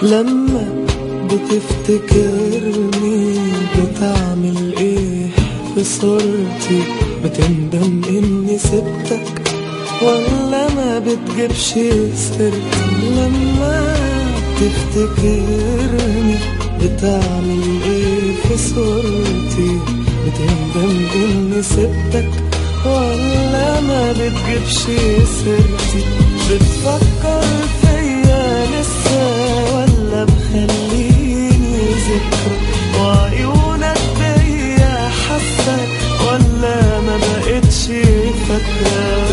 لما بتفتكرني بتعمل ايه في صورتي بتندم اني سبتك ولا ما بتجيبش سيرتي لما بتفتكرني بتعمل ايه في صورتي بتندم اني سبتك ولا ما بتجيبش سيرتي بتفكر فيا لسه ولا مخليني ذكرى وعيونك بيا حاسة ولا ما بقتش فاكرة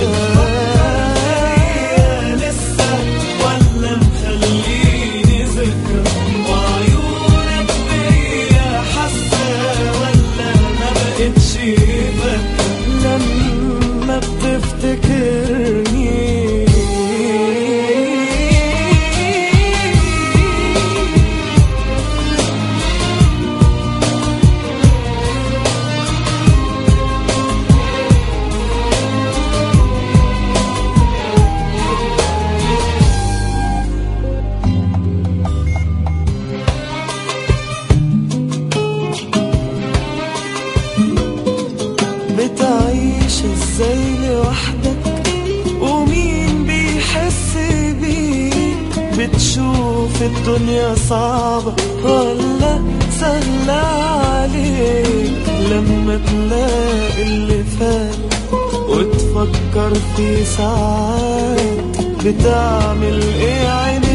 لسه ولا مخليني ذكرى وعيونك بيا حاسة ولا ما بقتش فاكرة لما بتفتكرني بتعيش ازاي لوحدك ومين بيحس بيك بتشوف الدنيا صعبة ولا سهلة عليك لما تلاقي اللي فات وتفكر في ساعات بتعمل ايه عينيك